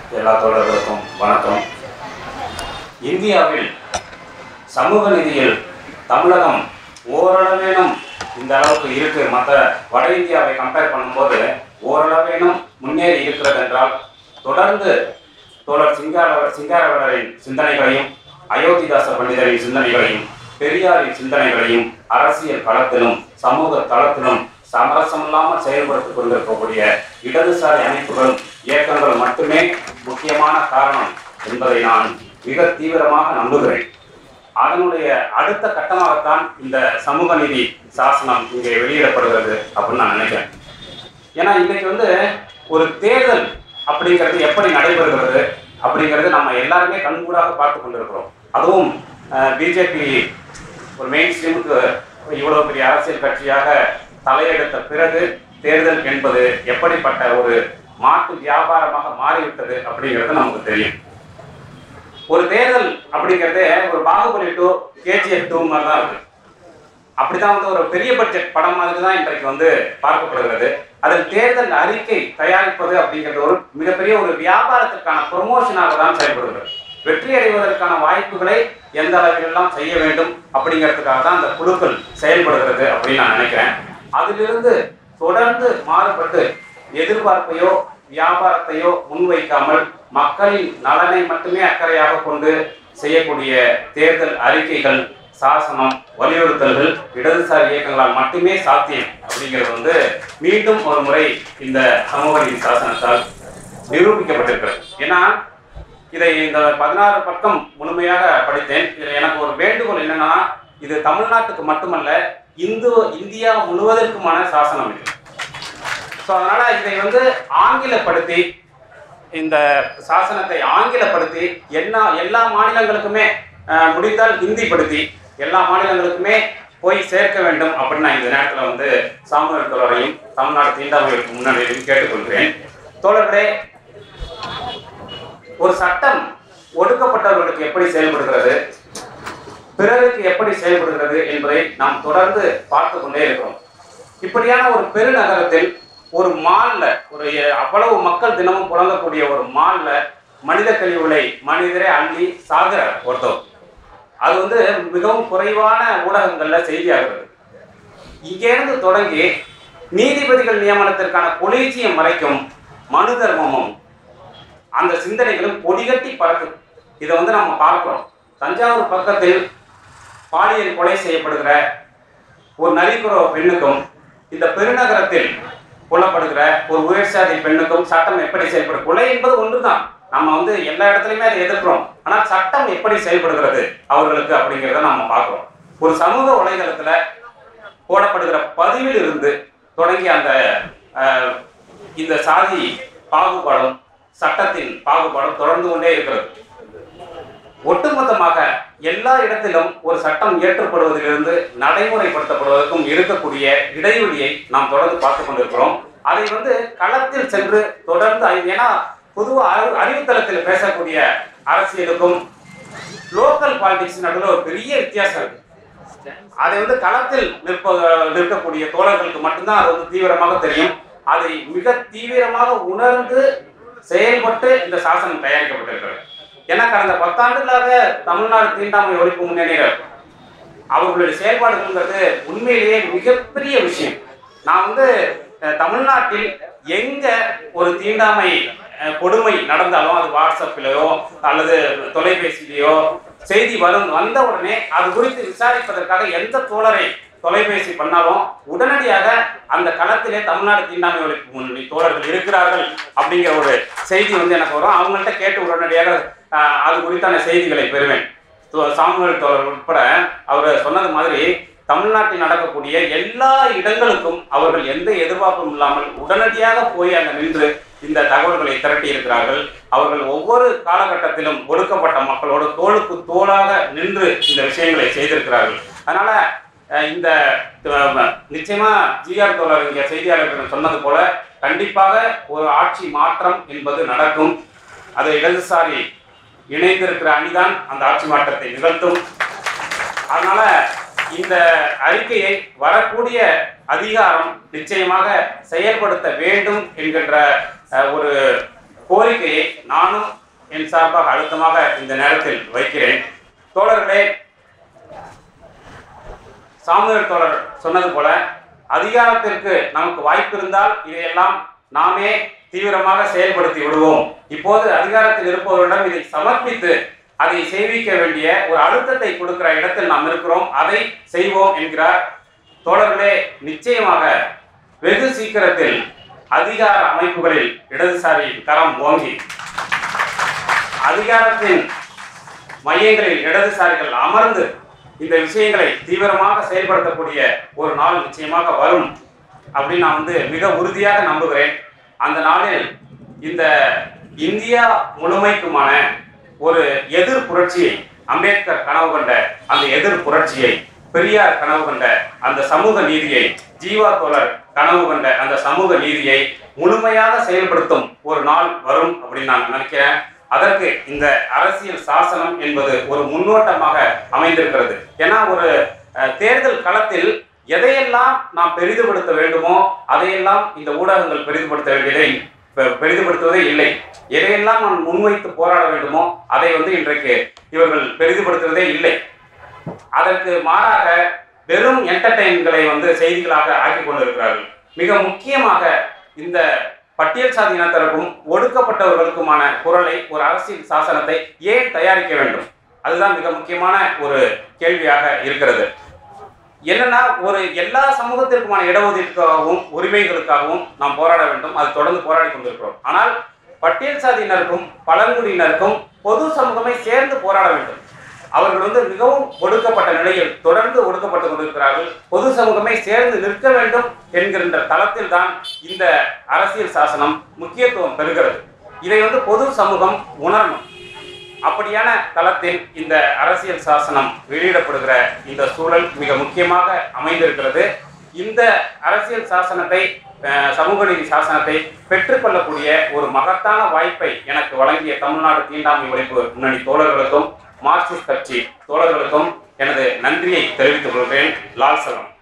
எல்லா தோழர்களுக்கும் வணக்கம் இந்தியாவில் சமூக நிதியில் தமிழகம் ஓரளவேனும் இந்த அளவுக்கு இருக்கு மற்ற வட இந்தியாவை கம்பேர் பண்ணும்போது ஓரளவேனும் முன்னேறி இருக்கிறது என்றால் தொடர்ந்து தோழர் சிங்கார சிங்காரவரரின் சிந்தனைகளையும் அயோத்திதாச பண்டிதரின் சிந்தனைகளையும் பெரியாரின் சிந்தனைகளையும் அரசியல் களத்திலும் சமூக தளத்திலும் சமரசமில்லாமல் செயல்படுத்திக் கொண்டிருக்கக்கூடிய இடதுசாரி அமைப்புகளும் இயக்கங்கள் மட்டுமே முக்கியமான காரணம் என்பதை நான் மிக தீவிரமாக நம்புகிறேன் அதனுடைய அடுத்த கட்டமாகத்தான் இந்த சமூக நீதி சாசனம் இங்கே வெளியிடப்படுகிறது அப்படின்னு நான் நினைக்கிறேன் ஏன்னா இன்னைக்கு வந்து ஒரு தேர்தல் அப்படிங்கிறது எப்படி நடைபெறுகிறது அப்படிங்கிறது நம்ம எல்லாருமே கண்கூடாக பார்த்து கொண்டிருக்கிறோம் அதுவும் பிஜேபி ஒரு மெயின் ஸ்ட்ரீமுக்கு இவ்வளவு பெரிய அரசியல் கட்சியாக தலையெடுத்த பிறகு தேர்தல் என்பது எப்படிப்பட்ட ஒரு மாட்டு வியாபாரமாக மாறிவிட்டது அப்படிங்கிறது நமக்கு தெரியும் ஒரு தேர்தல் அப்படிங்கிறதே ஒரு பாகுபலி டூ கேஜிஎஃப் டூ மாதிரி தான் இருக்கு அப்படிதான் வந்து ஒரு பெரிய பட்ஜெட் படம் மாதிரி தான் இன்றைக்கு வந்து பார்க்கப்படுகிறது அதில் தேர்தல் அறிக்கை தயாரிப்பது அப்படிங்கிறது ஒரு மிகப்பெரிய ஒரு வியாபாரத்திற்கான ப்ரொமோஷனாக தான் செயல்படுகிறது வெற்றி அடைவதற்கான வாய்ப்புகளை எந்த அளவிலெல்லாம் செய்ய வேண்டும் அப்படிங்கிறதுக்காக தான் அந்த குழுக்கள் செயல்படுகிறது அப்படின்னு நான் நினைக்கிறேன் அதிலிருந்து தொடர்ந்து மாறுபட்டு எதிர்பார்ப்பையோ வியாபாரத்தையோ முன்வைக்காமல் மக்களின் நலனை மட்டுமே அக்கறையாக கொண்டு செய்யக்கூடிய தேர்தல் அறிக்கைகள் சாசனம் வலியுறுத்தல்கள் இடதுசாரி இயக்கங்களால் மட்டுமே சாத்தியம் அப்படிங்கிறது வந்து மீண்டும் ஒரு முறை இந்த சமூக நீதி சாசனத்தால் நிரூபிக்கப்பட்டிருக்கிறது ஏன்னா இதை இந்த பதினாறு பக்கம் முழுமையாக படித்தேன் இதில் எனக்கு ஒரு வேண்டுகோள் என்னன்னா இது தமிழ்நாட்டுக்கு மட்டுமல்ல இந்து இந்தியா முழுவதற்குமான சாசனம் இது ஸோ அதனால இதை வந்து ஆங்கிலப்படுத்தி இந்த சாசனத்தை ஆங்கிலப்படுத்தி என்ன எல்லா மாநிலங்களுக்குமே அஹ், முடிந்தால் ஹிந்திப்படுத்தி எல்லா மாநிலங்களுக்குமே போய் சேர்க்க வேண்டும் அப்படின்னு நான் இந்த நேரத்தில் வந்து சாமுவேல் தோழரையும் தமிழ்நாடு தீண்டாமைகளுக்கு முன்னாடியும் கேட்டுக்கொள்கிறேன் தோழர்களே ஒரு சட்டம் ஒடுக்கப்பட்டவர்களுக்கு எப்படி செயல்படுகிறது பிறருக்கு எப்படி செயல்படுகிறது என்பதை நாம் தொடர்ந்து பார்த்து கொண்டே இருக்கிறோம் இப்படியான ஒரு பெருநகரத்தில் ஒரு மால்ல ஒரு எ- அவ்வளவு மக்கள் தினமும் புழங்கக்கூடிய ஒரு மால்ல மனித கழிவுகளை மனிதரே அள்ளி சாகிறார் ஒருத்தர் அது வந்து மிகவும் குறைவான ஊடகங்கள்ல செய்தியாகிறது இங்கேருந்து தொடங்கி நீதிபதிகள் நியமனத்திற்கான கொலீஜியம் வரைக்கும் மனு தர்மமும் அந்த சிந்தனைகளும் கொடிகட்டி பறக்குது இதை வந்து நம்ம பார்க்கிறோம் தஞ்சாவூர் பக்கத்தில் பாலியல் கொலை செய்யப்படுகிற ஒரு நரிக்குறவ பெண்ணுக்கும் இந்த பெருநகரத்தில் கொல்லப்படுகிற ஒரு உயர்சாதி பெண்ணுக்கும் சட்டம் எப்படி செயல்படும் கொலை என்பது ஒன்றுதான் நம்ம வந்து எல்லா இடத்துலையுமே அதை எதிர்க்கிறோம் ஆனால் சட்டம் எப்படி செயல்படுகிறது அவர்களுக்கு அப்படிங்கிறத நம்ம பார்க்கிறோம் ஒரு சமூக வலைதளத்துல போடப்படுகிற பதிவில் இருந்து தொடங்கி அந்த அஹ், இந்த சாதி பாகுபாடும் சட்டத்தின் பாகுபாடும் தொடர்ந்து கொண்டே இருக்கிறது ஒட்டுமொத்தமாக எல்லா இடத்திலும் ஒரு சட்டம் இயற்றப்படுவதிலிருந்து நடைமுறைப்படுத்தப்படுவதற்கும் இருக்கக்கூடிய இடைவெளியை நாம் தொடர்ந்து பார்த்து கொண்டிருக்கிறோம் அதை வந்து களத்தில் சென்று தொடர்ந்து ஐ- ஏன்னா பொதுவாக அறிவு அறிவுத்தளத்தில் பேசக்கூடிய அரசியலுக்கும் லோக்கல் பாலிடிக்ஸ் நடுவில் ஒரு பெரிய வித்தியாசம் இருக்கு அதை வந்து களத்தில் நிற்ப நிற்கக்கூடிய தோழர்களுக்கு மட்டும்தான் அது வந்து தீவிரமாக தெரியும் அதை மிக தீவிரமாக உணர்ந்து செயல்பட்டு இந்த சாசனம் தயாரிக்கப்பட்டிருக்கிறது ஏன்னா கடந்த பத்தாண்டுகளாக தமிழ்நாடு தீண்டாமை ஒழிப்பு முன்னணிகள் அவர்களுடைய செயல்பாடுகள்ங்கிறது உண்மையிலேயே மிகப்பெரிய விஷயம் நான் வந்து அஹ், தமிழ்நாட்டில் எங்க ஒரு தீண்டாமை அஹ், கொடுமை நடந்தாலும் அது வாட்ஸ்அப்பிலேயோ அல்லது தொலைபேசியிலேயோ செய்தி வரும் வந்த உடனே அது குறித்து விசாரிப்பதற்காக எந்த தோழரை தொலைபேசி பண்ணாலும் உடனடியாக அந்த களத்திலே தமிழ்நாடு தீண்டாமை ஒழிப்பு முன்னணி தோழர்கள் இருக்கிறார்கள் அப்படிங்கிற ஒரு செய்தி வந்து எனக்கு வரும் அவங்கள்ட்ட கேட்டு உடனடியாக அஹ், அது குறித்தான செய்திகளை பெறுவேன் தோ- சாமுவேல் தோழர் உட்பட அவர் சொன்னது மாதிரி தமிழ்நாட்டில் நடக்கக்கூடிய எல்லா இடங்களுக்கும் அவர்கள் எந்த எதிர்பார்ப்பும் இல்லாமல் உடனடியாக போய் அங்க நின்று இந்த தகவல்களை திரட்டி இருக்கிறார்கள் அவர்கள் ஒவ்வொரு காலகட்டத்திலும் ஒடுக்கப்பட்ட மக்களோடு தோளுக்கு தோளாக நின்று இந்த விஷயங்களை செய்திருக்கிறார்கள் அதனால அஹ், இந்த அஹ், நிச்சயமா ஜிஆர் தோழர் இங்க செய்தியாளர்கள் சொன்னது போல கண்டிப்பாக ஒரு ஆட்சி மாற்றம் என்பது நடக்கும் அது இடதுசாரி இணைந்திருக்கிற அணிதான் அந்த ஆட்சி மாற்றத்தை நிகழ்த்தும் அதனால இந்த அறிக்கையை வரக்கூடிய அதிகாரம் நிச்சயமாக செயல்படுத்த வேண்டும் என்கின்ற அஹ், ஒரு கோரிக்கையை நானும் என் சார்பாக அழுத்தமாக இந்த நேரத்தில் வைக்கிறேன் தோழர்களே சாமுவேல் தோழர் சொன்னது போல அதிகாரத்திற்கு நமக்கு வாய்ப்பு இருந்தால் இதையெல்லாம் நாமே தீவிரமாக செயல்படுத்தி விடுவோம் இப்போது அதிகாரத்தில் இருப்பவரிடம் இதை சமர்ப்பித்து அதை செய்விக்க வேண்டிய ஒரு அழுத்தத்தை கொடுக்கிற இடத்தில் நாம் இருக்கிறோம் அதை செய்வோம் என்கிறார் தோழர்களே நிச்சயமாக வெகு சீக்கிரத்தில் அதிகார அமைப்புகளில் இடதுசாரி கரம் ஓங்கி அதிகாரத்தின் மையங்களில் இடதுசாரிகள் அமர்ந்து இந்த விஷயங்களை தீவிரமாக செயல்படுத்தக்கூடிய ஒரு நாள் நிச்சயமாக வரும் அப்படின்னு நான் வந்து மிக உறுதியாக நம்புகிறேன் அந்த நாளில் இந்த இந்தியா முழுமைக்குமான ஒரு எதிர் புரட்சியை அம்பேத்கர் கனவு கண்ட அந்த எதிர் புரட்சியை பெரியார் கனவு கண்ட அந்த சமூக நீதியை ஜீவா தோழர் கனவு கண்ட அந்த சமூக நீதியை முழுமையாக செயல்படுத்தும் ஒரு நாள் வரும் அப்படின்னு நான் நினைக்கிறேன் அதற்கு இந்த அரசியல் சாசனம் என்பது ஒரு முன்னோட்டமாக அமைந்திருக்கிறது ஏன்னா ஒரு அஹ், தேர்தல் களத்தில் எதையெல்லாம் நாம் பெரிதுபடுத்த வேண்டுமோ அதையெல்லாம் இந்த ஊடகங்கள் பெரிதுபடுத்த வேண்டியதை பெ- பெரிதுபடுத்துவதே இல்லை எதையெல்லாம் நாம் முன்வைத்து போராட வேண்டுமோ அதை வந்து இன்றைக்கு இவர்கள் பெரிதுபடுத்துவதே இல்லை அதற்கு மாறாக வெறும் என்டர்டெயின்களை வந்து செய்திகளாக ஆக்கி கொண்டிருக்கிறார்கள் மிக முக்கியமாக இந்த பட்டியல் சாதி இனத்தருக்கும் ஒடுக்கப்பட்டவர்களுக்குமான குரலை ஒரு அரசியல் சாசனத்தை ஏன் தயாரிக்க வேண்டும் அதுதான் மிக முக்கியமான ஒரு கேள்வியாக இருக்கிறது என்னன்னா ஒரு எல்லா சமூகத்திற்குமான இடஒதுக்கீட்டுக்காகவும் உரிமைகளுக்காகவும் நாம் போராட வேண்டும் அது தொடர்ந்து போராடி கொண்டிருக்கிறோம் ஆனால் பட்டியல் சாதியினருக்கும் பழங்குடியினருக்கும் பொது சமூகமே சேர்ந்து போராட வேண்டும் அவர்கள் வந்து மிகவும் ஒடுக்கப்பட்ட நிலையில் தொடர்ந்து ஒடுக்கப்பட்டு கொண்டிருக்கிறார்கள் பொது சமூகமே சேர்ந்து நிற்க வேண்டும் என்கின்ற தளத்தில் தான் இந்த அரசியல் சாசனம் முக்கியத்துவம் பெறுகிறது இதை வந்து பொது சமூகம் உணரணும் அப்படியான தளத்தில் இந்த அரசியல் சாசனம் வெளியிடப்படுகிற இந்த சூழல் மிக முக்கியமாக அமைந்திருக்கிறது இந்த அரசியல் சாசனத்தை அஹ், சமூக நீதி சாசனத்தை பெற்றுக்கொள்ளக்கூடிய ஒரு மகத்தான வாய்ப்பை எனக்கு வழங்கிய தமிழ்நாடு தீண்டாமை ஒழிப்பு முன்னணி தோழர்களுக்கும் மார்க்சிஸ்ட் கட்சி தோழர்களுக்கும் எனது நன்றியை தெரிவித்துக் கொள்கிறேன் லால் சலம்